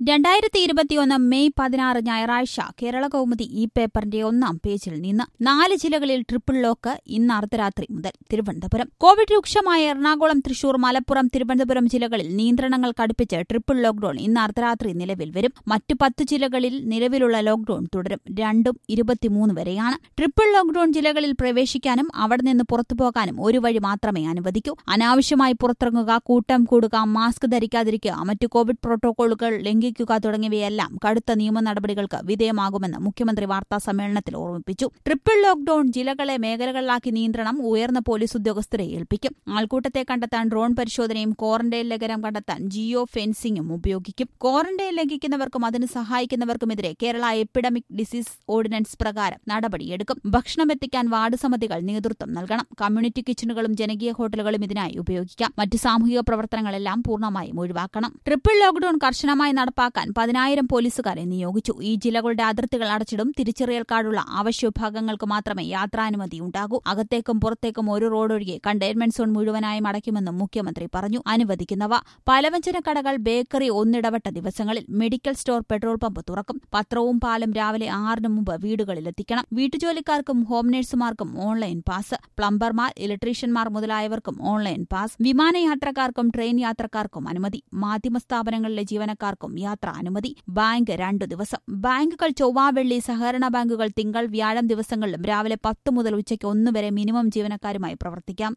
രണ്ടായിരത്തി ഇരുപത്തിയൊന്ന് മെയ് പതിനാറ് ഞായറാഴ്ച കേരള കൗമുദി ഈ പേപ്പറിന്റെ ഒന്നാം പേജിൽ നിന്ന് നാല് ജില്ലകളിൽ ട്രിപ്പിൾ ലോക്ക് ഇന്ന് അർദ്ധരാത്രി മുതൽ തിരുവനന്തപുരം കോവിഡ് രൂക്ഷമായ എറണാകുളം തൃശൂർ മലപ്പുറം തിരുവനന്തപുരം ജില്ലകളിൽ നിയന്ത്രണങ്ങൾ കടുപ്പിച്ച് ട്രിപ്പിൾ ലോക്ഡൌൺ ഇന്ന് അർദ്ധരാത്രി നിലവിൽ വരും മറ്റു പത്ത് ജില്ലകളിൽ നിലവിലുള്ള ലോക്ഡൌൺ തുടരും രണ്ടും ഇരുപത്തിമൂന്ന് വരെയാണ് ട്രിപ്പിൾ ലോക്ഡൌൺ ജില്ലകളിൽ പ്രവേശിക്കാനും അവിടെ നിന്ന് പുറത്തുപോകാനും ഒരു വഴി മാത്രമേ അനുവദിക്കൂ അനാവശ്യമായി പുറത്തിറങ്ങുക കൂട്ടം കൂടുക മാസ്ക് ധരിക്കാതിരിക്കുക മറ്റു കോവിഡ് പ്രോട്ടോകോളുകൾ ലംഘിക്കുക തുടങ്ങിയവയെല്ലാം കടുത്ത നിയമ നടപടികൾക്ക് വിധേയമാകുമെന്ന് മുഖ്യമന്ത്രി വാർത്താ സമ്മേളനത്തിൽ ഓർമ്മിപ്പിച്ചു ട്രിപ്പിൾ ലോക്ഡൌൺ ജില്ലകളെ മേഖലകളിലാക്കി നിയന്ത്രണം ഉയർന്ന പോലീസ് ഉദ്യോഗസ്ഥരെ ഏൽപ്പിക്കും ആൾക്കൂട്ടത്തെ കണ്ടെത്താൻ ഡ്രോൺ പരിശോധനയും ക്വാറന്റൈൻ ലംഘനം കണ്ടെത്താൻ ജിയോ ഫെൻസിംഗും ഉപയോഗിക്കും ക്വാറന്റൈൻ ലംഘിക്കുന്നവർക്കും അതിന് സഹായിക്കുന്നവർക്കുമെതിരെ കേരള എപ്പിഡമിക് ഡിസീസ് ഓർഡിനൻസ് പ്രകാരം നടപടിയെടുക്കും ഭക്ഷണം എത്തിക്കാൻ വാർഡ് സമിതികൾ നേതൃത്വം നൽകണം കമ്മ്യൂണിറ്റി കിച്ചണുകളും ജനകീയ ഹോട്ടലുകളും ഇതിനായി ഉപയോഗിക്കാം മറ്റ് സാമൂഹിക പ്രവർത്തനങ്ങളെല്ലാം പൂർണ്ണമായും ഒഴിവാക്കണം ട്രിപ്പിൾ ലോക്ഡൌൺ കർശനമായി നടപ്പാക്കാൻ പതിനായിരം പോലീസുകാരെ നിയോഗിച്ചു ഈ ജില്ലകളുടെ അതിർത്തികൾ അടച്ചിടും തിരിച്ചറിയൽ കാർഡുള്ള അവശ്യ വിഭാഗങ്ങൾക്ക് മാത്രമേ യാത്രാനുമതി ഉണ്ടാകൂ അകത്തേക്കും പുറത്തേക്കും ഒരു റോഡൊഴികെ കണ്ടെയ്ൻമെന്റ് സോൺ മുഴുവനായും അടയ്ക്കുമെന്നും മുഖ്യമന്ത്രി പറഞ്ഞു അനുവദിക്കുന്നവ പലവ്യഞ്ജന കടകൾ ബേക്കറി ഒന്നിടവട്ട ദിവസങ്ങളിൽ മെഡിക്കൽ സ്റ്റോർ പെട്രോൾ പമ്പ് തുറക്കും പത്രവും പാലും രാവിലെ ആറിന് മുമ്പ് വീടുകളിലെത്തിക്കണം വീട്ടുജോലിക്കാർക്കും ഹോം നഴ്സുമാർക്കും ഓൺലൈൻ പാസ് പ്ലംബർമാർ ഇലക്ട്രീഷ്യന്മാർ മുതലായവർക്കും ഓൺലൈൻ പാസ് വിമാനയാത്രക്കാർക്കും ട്രെയിൻ യാത്രക്കാർക്കും അനുമതി മാധ്യമ സ്ഥാപനങ്ങളിലെ ജീവനക്കാർക്കും യാത്രാ അനുമതി ബാങ്ക് രണ്ടു ദിവസം ബാങ്കുകൾ ചൊവ്വ വെള്ളി സഹകരണ ബാങ്കുകൾ തിങ്കൾ വ്യാഴം ദിവസങ്ങളിലും രാവിലെ പത്ത് മുതൽ ഉച്ചയ്ക്ക് ഒന്ന് വരെ മിനിമം ജീവനക്കാരുമായി പ്രവർത്തിക്കാം